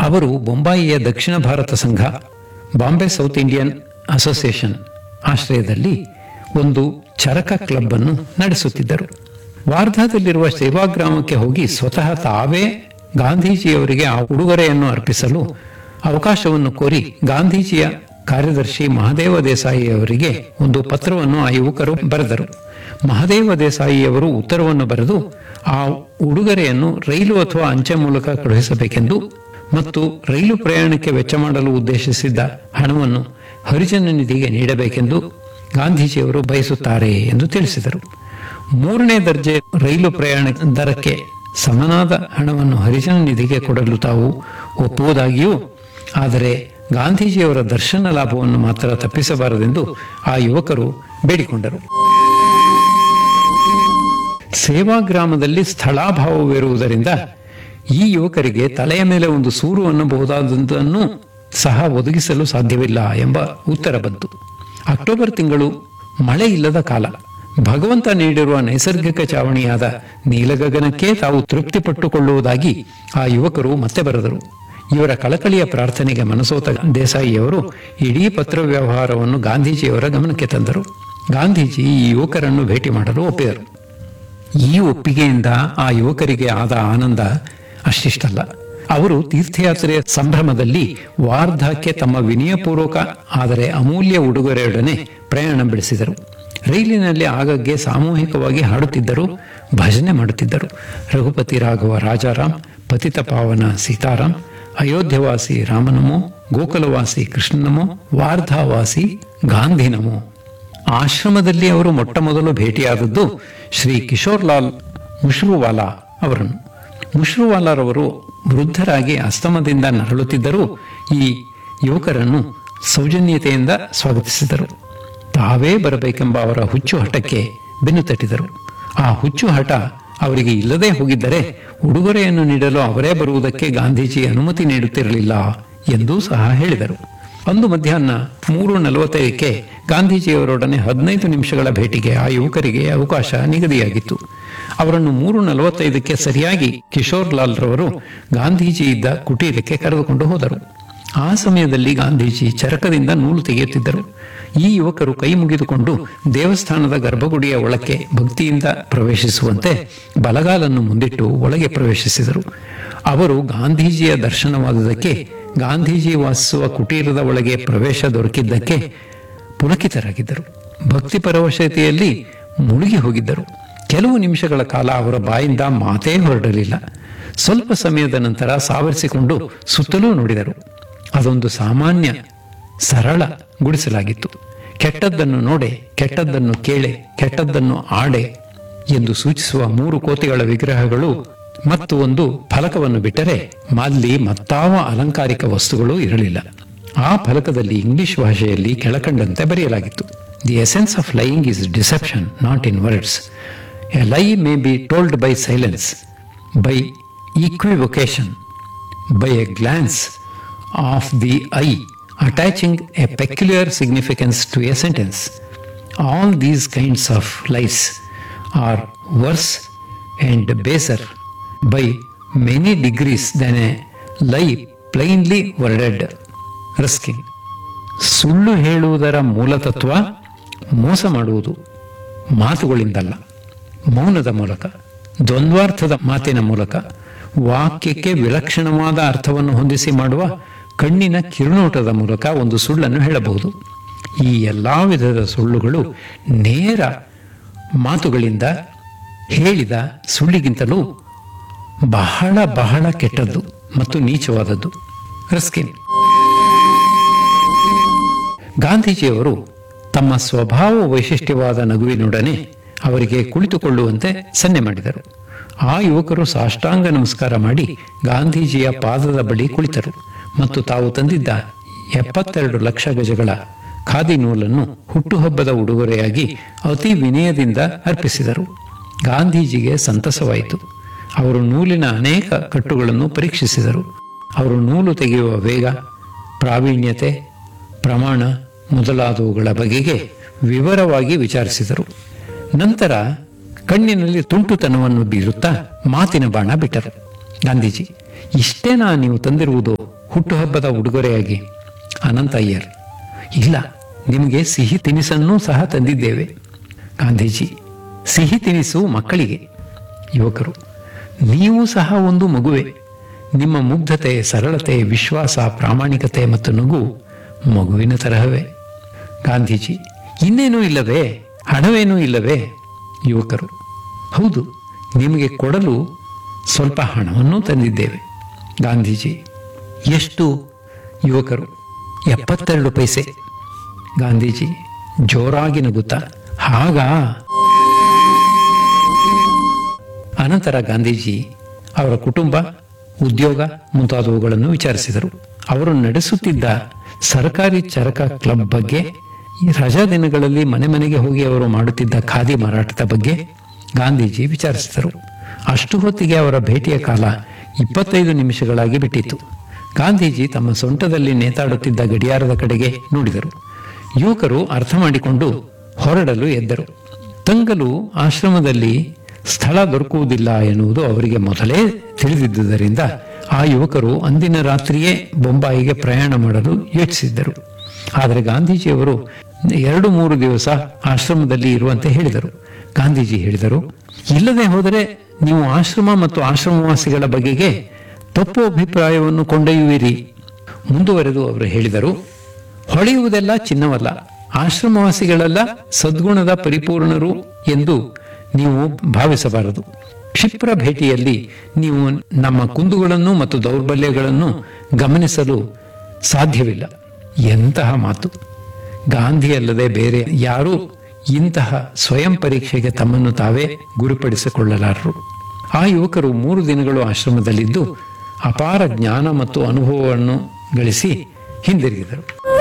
ಅವರು ಬೊಂಬಾಯಿಯ ದಕ್ಷಿಣ ಭಾರತ ಸಂಘ ಬಾಂಬೆ ಸೌತ್ ಇಂಡಿಯನ್ ಅಸೋಸಿಯೇಷನ್ ಆಶ್ರಯದಲ್ಲಿ ಒಂದು ಚರಕ ಕ್ಲಬ್ ಅನ್ನು ನಡೆಸುತ್ತಿದ್ದರು ವಾರ್ಧಾದಲ್ಲಿರುವ ಸೇವಾಗ್ರಾಮಕ್ಕೆ ಹೋಗಿ ಸ್ವತಃ ತಾವೇ ಗಾಂಧೀಜಿಯವರಿಗೆ ಆ ಉಡುಗೊರೆಯನ್ನು ಅರ್ಪಿಸಲು ಅವಕಾಶವನ್ನು ಕೋರಿ ಗಾಂಧೀಜಿಯ ಕಾರ್ಯದರ್ಶಿ ಮಹದೇವ ದೇಸಾಯಿ ಅವರಿಗೆ ಒಂದು ಪತ್ರವನ್ನು ಆ ಯುವಕರು ಬರೆದರು ಮಹದೇವ ದೇಸಾಯಿಯವರು ಉತ್ತರವನ್ನು ಬರೆದು ಆ ಉಡುಗೊರೆಯನ್ನು ರೈಲು ಅಥವಾ ಅಂಚೆ ಮೂಲಕ ಕಳುಹಿಸಬೇಕೆಂದು ಮತ್ತು ರೈಲು ಪ್ರಯಾಣಕ್ಕೆ ವೆಚ್ಚ ಮಾಡಲು ಉದ್ದೇಶಿಸಿದ್ದ ಹಣವನ್ನು ಹರಿಜನ ನಿಧಿಗೆ ನೀಡಬೇಕೆಂದು ಗಾಂಧೀಜಿಯವರು ಬಯಸುತ್ತಾರೆ ಎಂದು ತಿಳಿಸಿದರು ಮೂರನೇ ದರ್ಜೆ ರೈಲು ಪ್ರಯಾಣ ದರಕ್ಕೆ ಸಮನಾದ ಹಣವನ್ನು ಹರಿಜನ ನಿಧಿಗೆ ಕೊಡಲು ತಾವು ಒಪ್ಪುವುದಾಗಿಯೂ ಆದರೆ ಗಾಂಧೀಜಿಯವರ ದರ್ಶನ ಲಾಭವನ್ನು ಮಾತ್ರ ತಪ್ಪಿಸಬಾರದೆಂದು ಆ ಯುವಕರು ಬೇಡಿಕೊಂಡರು ಸೇವಾಗ್ರಾಮದಲ್ಲಿ ಸ್ಥಳಾಭಾವವಿರುವುದರಿಂದ ಈ ಯುವಕರಿಗೆ ತಲೆಯ ಮೇಲೆ ಒಂದು ಸೂರು ಅನ್ನಬಹುದಾದನ್ನು ಸಹ ಒದಗಿಸಲು ಸಾಧ್ಯವಿಲ್ಲ ಎಂಬ ಉತ್ತರ ಬಂತು ಅಕ್ಟೋಬರ್ ತಿಂಗಳು ಮಳೆ ಇಲ್ಲದ ಕಾಲ ಭಗವಂತ ನೀಡಿರುವ ನೈಸರ್ಗಿಕ ಚಾವಣಿಯಾದ ನೀಲಗಗನಕ್ಕೆ ತಾವು ತೃಪ್ತಿಪಟ್ಟುಕೊಳ್ಳುವುದಾಗಿ ಆ ಯುವಕರು ಮತ್ತೆ ಬರೆದರು ಇವರ ಕಳಕಳಿಯ ಪ್ರಾರ್ಥನೆಗೆ ಮನಸೋತ ದೇಸಾಯಿಯವರು ಇಡೀ ಪತ್ರ ವ್ಯವಹಾರವನ್ನು ಗಾಂಧೀಜಿಯವರ ಗಮನಕ್ಕೆ ತಂದರು ಗಾಂಧೀಜಿ ಈ ಯುವಕರನ್ನು ಭೇಟಿ ಮಾಡಲು ಒಪ್ಪಿದರು ಈ ಒಪ್ಪಿಗೆಯಿಂದ ಆ ಯುವಕರಿಗೆ ಆದ ಆನಂದ ಅಷ್ಟಿಷ್ಟಲ್ಲ ಅವರು ತೀರ್ಥಯಾತ್ರೆಯ ಸಂಭ್ರಮದಲ್ಲಿ ವಾರ್ಧಾಕ್ಕೆ ತಮ್ಮ ವಿನಯಪೂರ್ವಕ ಆದರೆ ಅಮೂಲ್ಯ ಉಡುಗೊರೆಯೊಡನೆ ಪ್ರಯಾಣ ಬೆಳೆಸಿದರು ರೈಲಿನಲ್ಲಿ ಆಗಾಗ್ಗೆ ಸಾಮೂಹಿಕವಾಗಿ ಹಾಡುತ್ತಿದ್ದರು ಭಜನೆ ಮಾಡುತ್ತಿದ್ದರು ರಘುಪತಿ ರಾಘವ ರಾಜಾರಾಮ್ ಪತಿತ ಪಾವನ ಸೀತಾರಾಮ್ ಅಯೋಧ್ಯವಾಸಿ ರಾಮನಮೋ ಗೋಕುಲವಾಸಿ ಕೃಷ್ಣನಮೋ ವಾರ್ಧಾವಾಸಿ ಗಾಂಧಿನಮೋ ಆಶ್ರಮದಲ್ಲಿ ಅವರು ಮೊಟ್ಟ ಮೊದಲು ಭೇಟಿಯಾದದ್ದು ಶ್ರೀ ಕಿಶೋರ್ ಲಾಲ್ ಮುಷ್ರುವಾಲಾ ಅವರನ್ನು ಮುಷ್ರುವಾಲಾರವರು ವೃದ್ಧರಾಗಿ ಅಸ್ತಮದಿಂದ ನರಳುತ್ತಿದ್ದರೂ ಈ ಯುವಕರನ್ನು ಸೌಜನ್ಯತೆಯಿಂದ ಸ್ವಾಗತಿಸಿದರು ತಾವೇ ಬರಬೇಕೆಂಬ ಅವರ ಹುಚ್ಚು ಹಠಕ್ಕೆ ಬೆನ್ನು ತಟ್ಟಿದರು ಆ ಹುಚ್ಚು ಹಠ ಅವರಿಗೆ ಇಲ್ಲದೆ ಹೋಗಿದ್ದರೆ ಉಡುಗೊರೆಯನ್ನು ನೀಡಲು ಅವರೇ ಬರುವುದಕ್ಕೆ ಗಾಂಧೀಜಿ ಅನುಮತಿ ನೀಡುತ್ತಿರಲಿಲ್ಲ ಎಂದೂ ಸಹ ಹೇಳಿದರು ಅಂದು ಮಧ್ಯಾಹ್ನ ಮೂರು ನಲವತ್ತೈದಕ್ಕೆ ಗಾಂಧೀಜಿಯವರೊಡನೆ ಹದಿನೈದು ನಿಮಿಷಗಳ ಭೇಟಿಗೆ ಆ ಯುವಕರಿಗೆ ಅವಕಾಶ ನಿಗದಿಯಾಗಿತ್ತು ಅವರನ್ನು ಮೂರು ನಲವತ್ತೈದಕ್ಕೆ ಸರಿಯಾಗಿ ಕಿಶೋರ್ ಲಾಲ್ ರವರು ಗಾಂಧೀಜಿ ಇದ್ದ ಕುಟೀರಕ್ಕೆ ಕರೆದುಕೊಂಡು ಹೋದರು ಆ ಸಮಯದಲ್ಲಿ ಗಾಂಧೀಜಿ ಚರಕದಿಂದ ನೂಲು ತೆಗೆಯುತ್ತಿದ್ದರು ಈ ಯುವಕರು ಕೈ ಮುಗಿದುಕೊಂಡು ದೇವಸ್ಥಾನದ ಗರ್ಭಗುಡಿಯ ಒಳಕ್ಕೆ ಭಕ್ತಿಯಿಂದ ಪ್ರವೇಶಿಸುವಂತೆ ಬಲಗಾಲನ್ನು ಮುಂದಿಟ್ಟು ಒಳಗೆ ಪ್ರವೇಶಿಸಿದರು ಅವರು ಗಾಂಧೀಜಿಯ ದರ್ಶನವಾದುದಕ್ಕೆ ಗಾಂಧೀಜಿ ವಾಸಿಸುವ ಕುಟೀರದ ಒಳಗೆ ಪ್ರವೇಶ ದೊರಕಿದ್ದಕ್ಕೆ ಪುಳಕಿತರಾಗಿದ್ದರು ಭಕ್ತಿ ಪರವಶತೆಯಲ್ಲಿ ಮುಳುಗಿ ಹೋಗಿದ್ದರು ಕೆಲವು ನಿಮಿಷಗಳ ಕಾಲ ಅವರ ಬಾಯಿಂದ ಮಾತೇ ಹೊರಡಲಿಲ್ಲ ಸ್ವಲ್ಪ ಸಮಯದ ನಂತರ ಸಾವರಿಸಿಕೊಂಡು ಸುತ್ತಲೂ ನೋಡಿದರು ಅದೊಂದು ಸಾಮಾನ್ಯ ಸರಳ ಗುಡಿಸಲಾಗಿತ್ತು ಕೆಟ್ಟದ್ದನ್ನು ನೋಡೆ ಕೆಟ್ಟದ್ದನ್ನು ಕೇಳೆ ಕೆಟ್ಟದ್ದನ್ನು ಆಡೆ ಎಂದು ಸೂಚಿಸುವ ಮೂರು ಕೋತಿಗಳ ವಿಗ್ರಹಗಳು ಮತ್ತು ಒಂದು ಫಲಕವನ್ನು ಬಿಟ್ಟರೆ ಅಲ್ಲಿ ಮತ್ತಾವ ಅಲಂಕಾರಿಕ ವಸ್ತುಗಳು ಇರಲಿಲ್ಲ ಆ ಫಲಕದಲ್ಲಿ ಇಂಗ್ಲಿಷ್ ಭಾಷೆಯಲ್ಲಿ ಕೆಳಕಂಡಂತೆ ಬರೆಯಲಾಗಿತ್ತು the essence of lying is deception not in words a lie may be told by silence by equivocation by a glance of the eye attaching a peculiar significance to a sentence all these kinds of lies are worse and baser by many degrees than a lie plainly ವರ್ಡೆಡ್ Ruskin ಸುಳ್ಳು ಹೇಳುವುದರ ಮೂಲತತ್ವ ಮೋಸ ಮಾಡುವುದು ಮಾತುಗಳಿಂದಲ್ಲ ಮೌನದ ಮೂಲಕ ದ್ವಂದ್ವಾರ್ಥದ ಮಾತಿನ ಮೂಲಕ ವಾಕ್ಯಕ್ಕೆ ವಿಲಕ್ಷಣವಾದ ಅರ್ಥವನ್ನು ಹೊಂದಿಸಿ ಮಾಡುವ ಕಣ್ಣಿನ ಕಿರುನೋಟದ ಮೂಲಕ ಒಂದು ಸುಳ್ಳನ್ನು ಹೇಳಬಹುದು ಈ ಎಲ್ಲ ವಿಧದ ಸುಳ್ಳುಗಳು ನೇರ ಮಾತುಗಳಿಂದ ಹೇಳಿದ ಸುಳ್ಳಿಗಿಂತಲೂ ಬಹಳ ಬಹಳ ಕೆಟ್ಟದ್ದು ಮತ್ತು ನೀಚವಾದದ್ದು ರಸ್ಕಿನ್ ಗಾಂಧೀಜಿಯವರು ತಮ್ಮ ಸ್ವಭಾವ ವೈಶಿಷ್ಟ್ಯವಾದ ನಗುವಿನೊಡನೆ ಅವರಿಗೆ ಕುಳಿತುಕೊಳ್ಳುವಂತೆ ಸನ್ನೆ ಮಾಡಿದರು ಆ ಯುವಕರು ಸಾಷ್ಟಾಂಗ ನಮಸ್ಕಾರ ಮಾಡಿ ಗಾಂಧೀಜಿಯ ಪಾದದ ಬಳಿ ಕುಳಿತರು ಮತ್ತು ತಾವು ತಂದಿದ್ದ ಎಪ್ಪತ್ತೆರಡು ಲಕ್ಷ ಗಜಗಳ ಖಾದಿ ನೂಲನ್ನು ಹುಟ್ಟುಹಬ್ಬದ ಉಡುಗೊರೆಯಾಗಿ ಅತಿ ವಿನಯದಿಂದ ಅರ್ಪಿಸಿದರು ಗಾಂಧೀಜಿಗೆ ಸಂತಸವಾಯಿತು ಅವರು ನೂಲಿನ ಅನೇಕ ಕಟ್ಟುಗಳನ್ನು ಪರೀಕ್ಷಿಸಿದರು ಅವರು ನೂಲು ತೆಗೆಯುವ ವೇಗ ಪ್ರಾವೀಣ್ಯತೆ ಪ್ರಮಾಣ ಮೊದಲಾದವುಗಳ ಬಗೆಗೆ ವಿವರವಾಗಿ ವಿಚಾರಿಸಿದರು ನಂತರ ಕಣ್ಣಿನಲ್ಲಿ ತುಂಟುತನವನ್ನು ಬೀರುತ್ತಾ ಮಾತಿನ ಬಾಣ ಬಿಟ್ಟರು ಗಾಂಧೀಜಿ ಇಷ್ಟೇನಾ ನೀವು ತಂದಿರುವುದು ಹುಟ್ಟುಹಬ್ಬದ ಉಡುಗೊರೆಯಾಗಿ ಅನಂತ ಅಯ್ಯರ್ ಇಲ್ಲ ನಿಮಗೆ ಸಿಹಿ ತಿನಿಸನ್ನೂ ಸಹ ತಂದಿದ್ದೇವೆ ಗಾಂಧೀಜಿ ಸಿಹಿ ತಿನಿಸು ಮಕ್ಕಳಿಗೆ ಯುವಕರು ನೀವು ಸಹ ಒಂದು ಮಗುವೆ ನಿಮ್ಮ ಮುಗ್ಧತೆ ಸರಳತೆ ವಿಶ್ವಾಸ ಪ್ರಾಮಾಣಿಕತೆ ಮತ್ತು ನಗು ಮಗುವಿನ ತರಹವೇ ಗಾಂಧೀಜಿ ಇನ್ನೇನೂ ಇಲ್ಲವೇ ಹಣವೇನೂ ಇಲ್ಲವೇ ಯುವಕರು ಹೌದು ನಿಮಗೆ ಕೊಡಲು ಸ್ವಲ್ಪ ಹಣವನ್ನು ತಂದಿದ್ದೇವೆ ಗಾಂಧೀಜಿ ಎಷ್ಟು ಯುವಕರು ಎಪ್ಪತ್ತೆರಡು ಪೈಸೆ ಗಾಂಧೀಜಿ ಜೋರಾಗಿ ನಗುತ್ತಾ ಹಾಗಾ ಅನಂತರ ಗಾಂಧೀಜಿ ಅವರ ಕುಟುಂಬ ಉದ್ಯೋಗ ಮುಂತಾದವುಗಳನ್ನು ವಿಚಾರಿಸಿದರು ಅವರು ನಡೆಸುತ್ತಿದ್ದ ಸರ್ಕಾರಿ ಚರಕ ಕ್ಲಬ್ ಬಗ್ಗೆ ಈ ರಜಾ ದಿನಗಳಲ್ಲಿ ಮನೆ ಮನೆಗೆ ಹೋಗಿ ಅವರು ಮಾಡುತ್ತಿದ್ದ ಖಾದಿ ಮಾರಾಟದ ಬಗ್ಗೆ ಗಾಂಧೀಜಿ ವಿಚಾರಿಸಿದರು ಅಷ್ಟು ಹೊತ್ತಿಗೆ ಅವರ ಭೇಟಿಯ ಕಾಲ ಇಪ್ಪತ್ತೈದು ನಿಮಿಷಗಳಾಗಿ ಬಿಟ್ಟಿತ್ತು ಗಾಂಧೀಜಿ ತಮ್ಮ ಸೊಂಟದಲ್ಲಿ ನೇತಾಡುತ್ತಿದ್ದ ಗಡಿಯಾರದ ಕಡೆಗೆ ನೋಡಿದರು ಯುವಕರು ಅರ್ಥ ಮಾಡಿಕೊಂಡು ಹೊರಡಲು ಎದ್ದರು ತಂಗಲು ಆಶ್ರಮದಲ್ಲಿ ಸ್ಥಳ ದೊರಕುವುದಿಲ್ಲ ಎನ್ನುವುದು ಅವರಿಗೆ ಮೊದಲೇ ತಿಳಿದಿದ್ದುದರಿಂದ ಆ ಯುವಕರು ಅಂದಿನ ರಾತ್ರಿಯೇ ಬೊಂಬಾಯಿಗೆ ಪ್ರಯಾಣ ಮಾಡಲು ಯೋಚಿಸಿದ್ದರು ಆದರೆ ಗಾಂಧೀಜಿಯವರು ಎರಡು ಮೂರು ದಿವಸ ಆಶ್ರಮದಲ್ಲಿ ಇರುವಂತೆ ಹೇಳಿದರು ಗಾಂಧೀಜಿ ಹೇಳಿದರು ಇಲ್ಲದೆ ಹೋದರೆ ನೀವು ಆಶ್ರಮ ಮತ್ತು ಆಶ್ರಮವಾಸಿಗಳ ಬಗೆಗೆ ತಪ್ಪು ಅಭಿಪ್ರಾಯವನ್ನು ಕೊಂಡೊಯ್ಯುವಿರಿ ಮುಂದುವರೆದು ಅವರು ಹೇಳಿದರು ಹೊಳೆಯುವುದೆಲ್ಲ ಚಿನ್ನವಲ್ಲ ಆಶ್ರಮವಾಸಿಗಳೆಲ್ಲ ಸದ್ಗುಣದ ಪರಿಪೂರ್ಣರು ಎಂದು ನೀವು ಭಾವಿಸಬಾರದು ಕ್ಷಿಪ್ರ ಭೇಟಿಯಲ್ಲಿ ನೀವು ನಮ್ಮ ಕುಂದುಗಳನ್ನು ಮತ್ತು ದೌರ್ಬಲ್ಯಗಳನ್ನು ಗಮನಿಸಲು ಸಾಧ್ಯವಿಲ್ಲ ಎಂತಹ ಮಾತು ಗಾಂಧಿ ಅಲ್ಲದೆ ಬೇರೆ ಯಾರೂ ಇಂತಹ ಸ್ವಯಂ ಪರೀಕ್ಷೆಗೆ ತಮ್ಮನ್ನು ತಾವೇ ಗುರಿಪಡಿಸಿಕೊಳ್ಳಲಾರರು ಆ ಯುವಕರು ಮೂರು ದಿನಗಳು ಆಶ್ರಮದಲ್ಲಿದ್ದು ಅಪಾರ ಜ್ಞಾನ ಮತ್ತು ಅನುಭವವನ್ನು ಗಳಿಸಿ ಹಿಂದಿರುಗಿದರು